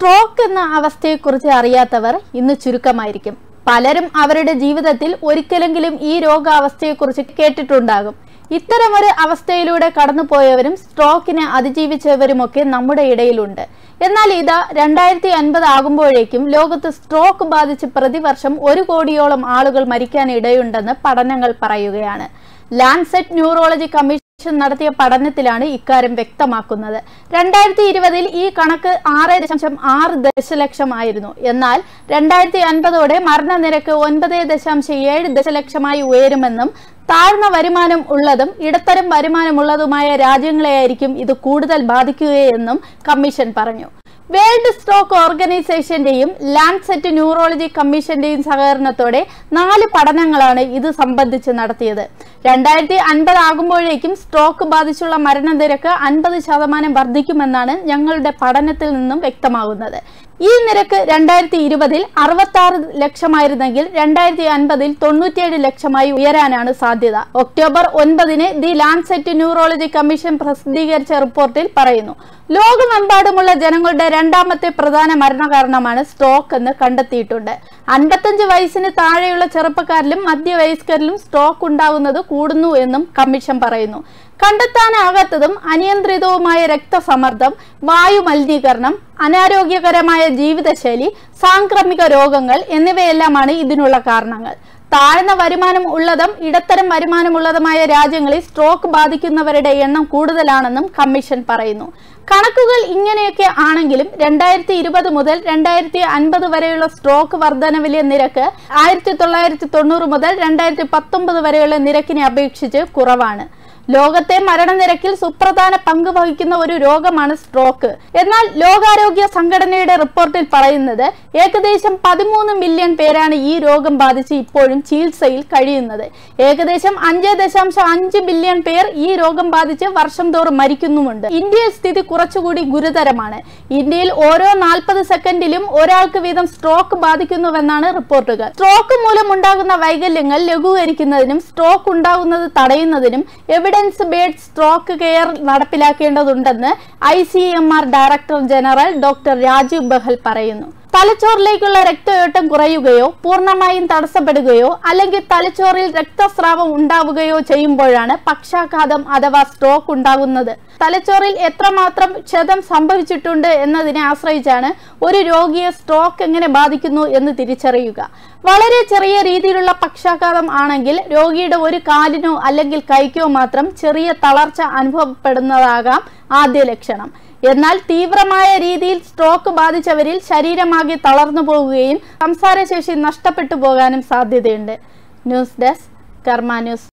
stroke എന്ന അവസ്ഥയെക്കുറിച്ച് അറിയാത്തവർ ഇന്ന് ചുരുക്കമായിരിക്കും പലരും അവരുടെ ജീവിതത്തിൽ ഒരിക്കലെങ്കിലും ഈ രോഗാവസ്ഥയെക്കുറിച്ച് കേട്ടിട്ടുണ്ടാകും ഇത്തരമൊരു അവസ്ഥയിലൂടെ കടന്നുപോയവരും സ്ട്രോക്കിനെ അതിജീവിച്ചവരുമൊക്കെ നമ്മുടെ ഇടയിലുണ്ട് എന്നാൽ ഇത് രണ്ടായിരത്തി അൻപത് ആകുമ്പോഴേക്കും ലോകത്ത് സ്ട്രോക്ക് ബാധിച്ച് പ്രതിവർഷം ഒരു കോടിയോളം ആളുകൾ മരിക്കാൻ ഇടയുണ്ടെന്ന് പഠനങ്ങൾ പറയുകയാണ് ലാൻസെറ്റ് ന്യൂറോളജി കമ്മീഷൻ നടത്തിയ പഠനത്തിലാണ് ഇക്കാര്യം വ്യക്തമാക്കുന്നത് രണ്ടായിരത്തി ഇരുപതിൽ ഈ കണക്ക് ആറ് ദശാംശം ആറ് ദശലക്ഷമായിരുന്നു എന്നാൽ രണ്ടായിരത്തി അൻപതോടെ മരണനിരക്ക് ഒൻപത് ദശാംശം ഏഴ് ദശലക്ഷമായി ഉയരുമെന്നും താഴ്ന്ന വരുമാനം ഉള്ളതും ഇടത്തരം വരുമാനമുള്ളതുമായ രാജ്യങ്ങളെയായിരിക്കും ഇത് കൂടുതൽ ബാധിക്കുകയെന്നും കമ്മീഷൻ പറഞ്ഞു വേൾഡ് സ്ട്രോക്ക് ഓർഗനൈസേഷന്റെയും ലാൻഡ്സെറ്റ് ന്യൂറോളജി കമ്മീഷന്റെയും സഹകരണത്തോടെ നാല് പഠനങ്ങളാണ് ഇത് സംബന്ധിച്ച് നടത്തിയത് രണ്ടായിരത്തി അൻപത് ആകുമ്പോഴേക്കും സ്ട്രോക്ക് ബാധിച്ചുള്ള മരണനിരക്ക് അൻപത് ശതമാനം വർദ്ധിക്കുമെന്നാണ് ഞങ്ങളുടെ പഠനത്തിൽ നിന്നും വ്യക്തമാകുന്നത് ഈ നിരക്ക് രണ്ടായിരത്തി ഇരുപതിൽ അറുപത്തി ആറ് ലക്ഷമായിരുന്നെങ്കിൽ രണ്ടായിരത്തി അൻപതിൽ തൊണ്ണൂറ്റിയേഴ് ലക്ഷമായി ഉയരാനാണ് സാധ്യത ഒക്ടോബർ ഒൻപതിന് ദി ലാൻഡ്സെറ്റ് ന്യൂറോളജി കമ്മീഷൻ പ്രസിദ്ധീകരിച്ച റിപ്പോർട്ടിൽ പറയുന്നു ലോകമെമ്പാടുമുള്ള ജനങ്ങളുടെ രണ്ടാമത്തെ പ്രധാന മരണകാരണമാണ് സ്ട്രോക്ക് എന്ന് കണ്ടെത്തിയിട്ടുണ്ട് അൻപത്തഞ്ച് വയസ്സിന് താഴെയുള്ള ചെറുപ്പക്കാരിലും മധ്യവയസ്കരിലും സ്ട്രോക്ക് ഉണ്ടാകുന്നത് കൂടുന്നു എന്നും കമ്മീഷൻ പറയുന്നു കണ്ടെത്താനാകാത്തതും അനിയന്ത്രിതവുമായ രക്തസമ്മർദ്ദം വായു മലിനീകരണം അനാരോഗ്യകരമായ ജീവിതശൈലി സാംക്രമിക രോഗങ്ങൾ എന്നിവയെല്ലാമാണ് ഇതിനുള്ള കാരണങ്ങൾ താഴ്ന്ന വരുമാനം ഉള്ളതും ഇടത്തരം വരുമാനമുള്ളതുമായ രാജ്യങ്ങളിൽ സ്ട്രോക്ക് ബാധിക്കുന്നവരുടെ എണ്ണം കൂടുതലാണെന്നും കമ്മീഷൻ പറയുന്നു കണക്കുകൾ ഇങ്ങനെയൊക്കെ ആണെങ്കിലും രണ്ടായിരത്തി ഇരുപത് മുതൽ രണ്ടായിരത്തി അൻപത് വരെയുള്ള സ്ട്രോക്ക് വർധനവിലെ നിരക്ക് ആയിരത്തി തൊള്ളായിരത്തി തൊണ്ണൂറ് മുതൽ രണ്ടായിരത്തി പത്തൊമ്പത് വരെയുള്ള നിരക്കിനെ അപേക്ഷിച്ച് കുറവാണ് ലോകത്തെ മരണനിരക്കിൽ സുപ്രധാന പങ്ക് വഹിക്കുന്ന ഒരു രോഗമാണ് സ്ട്രോക്ക് എന്നാൽ ലോകാരോഗ്യ സംഘടനയുടെ റിപ്പോർട്ടിൽ പറയുന്നത് ഏകദേശം പതിമൂന്ന് മില്യൺ പേരാണ് ഈ രോഗം ബാധിച്ച് ഇപ്പോഴും ചികിത്സയിൽ കഴിയുന്നത് ഏകദേശം അഞ്ച് ദശാംശം അഞ്ച് ബില്യൺ പേർ ഈ രോഗം ബാധിച്ച് വർഷം തോറും മരിക്കുന്നുമുണ്ട് ഇന്ത്യയിൽ സ്ഥിതി കുറച്ചുകൂടി ഗുരുതരമാണ് ഇന്ത്യയിൽ ഓരോ നാൽപ്പത് സെക്കൻഡിലും ഒരാൾക്ക് വീതം സ്ട്രോക്ക് ബാധിക്കുന്നുവെന്നാണ് റിപ്പോർട്ടുകൾ സ്ട്രോക്ക് മൂലമുണ്ടാകുന്ന വൈകല്യങ്ങൾ ലഘൂകരിക്കുന്നതിനും സ്ട്രോക്ക് ഉണ്ടാകുന്നത് തടയുന്നതിനും എവിഡൻസ് ബേസ്ഡ് സ്ട്രോക്ക് കെയർ നടപ്പിലാക്കേണ്ടതുണ്ടെന്ന് I C M R director general doctor Rajeev Bahl പറയുന്നു തലച്ചോറിലേക്കുള്ള രക്തയോട്ടം കുറയുകയോ പൂർണ്ണമായും തടസ്സപ്പെടുകയോ അല്ലെങ്കിൽ തലച്ചോറിൽ രക്തസ്രാവം ഉണ്ടാവുകയോ ചെയ്യുമ്പോഴാണ് പക്ഷാഘാതം അഥവാ സ്ട്രോക്ക് ഉണ്ടാകുന്നത് തലച്ചോറിൽ എത്രമാത്രം ക്ഷതം സംഭവിച്ചിട്ടുണ്ട് എന്നതിനെ ആശ്രയിച്ചാണ് ഒരു രോഗിയെ സ്ട്രോക്ക് എങ്ങനെ ബാധിക്കുന്നു എന്ന് തിരിച്ചറിയുക വളരെ ചെറിയ രീതിയിലുള്ള പക്ഷാഘാതം ആണെങ്കിൽ രോഗിയുടെ ഒരു കാലിനോ അല്ലെങ്കിൽ കൈക്കോ മാത്രം ചെറിയ തളർച്ച അനുഭവപ്പെടുന്നതാകാം ആദ്യ ലക്ഷണം എന്നാൽ തീവ്രമായ രീതിയിൽ സ്ട്രോക്ക് ബാധിച്ചവരിൽ ശരീരമാകെ തളർന്നു പോകുകയും സംസാരശേഷി നഷ്ടപ്പെട്ടു പോകാനും സാധ്യതയുണ്ട് ന്യൂസ് ഡെസ്ക് കർമ്മ ന്യൂസ്